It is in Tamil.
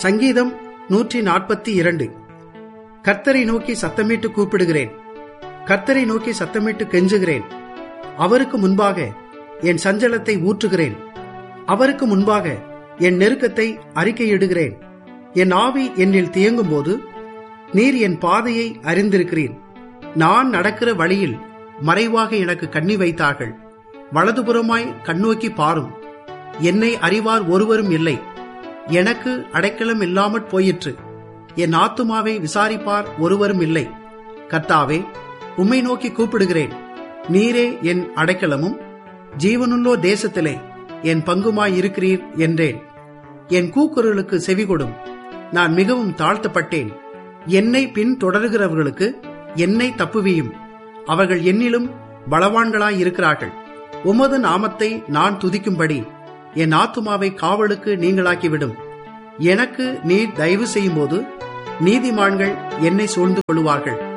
சங்கீதம் நூற்றி நாற்பத்தி இரண்டு கர்த்தரை நோக்கி சத்தமிட்டு கூப்பிடுகிறேன் கர்த்தரை நோக்கி சத்தமிட்டு கெஞ்சுகிறேன் அவருக்கு முன்பாக என் சஞ்சலத்தை ஊற்றுகிறேன் அவருக்கு முன்பாக என் நெருக்கத்தை அறிக்கையிடுகிறேன் என் ஆவி என்னில் தியங்கும்போது நீர் என் பாதையை அறிந்திருக்கிறீர் நான் நடக்கிற வழியில் மறைவாக எனக்கு கண்ணி வைத்தார்கள் வலதுபுறமாய் கண்ணோக்கி பாரும் என்னை அறிவார் ஒருவரும் இல்லை எனக்கு அடைக்கலம் இல்லாமற் போயிற்று என் ஆத்துமாவை விசாரிப்பார் ஒருவரும் இல்லை கர்த்தாவே உம்மை நோக்கி கூப்பிடுகிறேன் நீரே என் அடைக்கலமும் ஜீவனுள்ளோ தேசத்திலே என் பங்குமாய் இருக்கிறீர் என்றேன் என் கூக்குரலுக்கு செவிகொடும் நான் மிகவும் தாழ்த்தப்பட்டேன் என்னை பின் தொடர்கிறவர்களுக்கு என்னை தப்புவியும் அவர்கள் என்னிலும் பலவான்களாய் இருக்கிறார்கள் உமது நாமத்தை நான் துதிக்கும்படி என் ஆத்துமாவை காவலுக்கு நீங்களாக்கிவிடும் எனக்கு நீர் தயவு செய்யும்போது நீதிமான்கள் என்னை சூழ்ந்து கொள்வார்கள்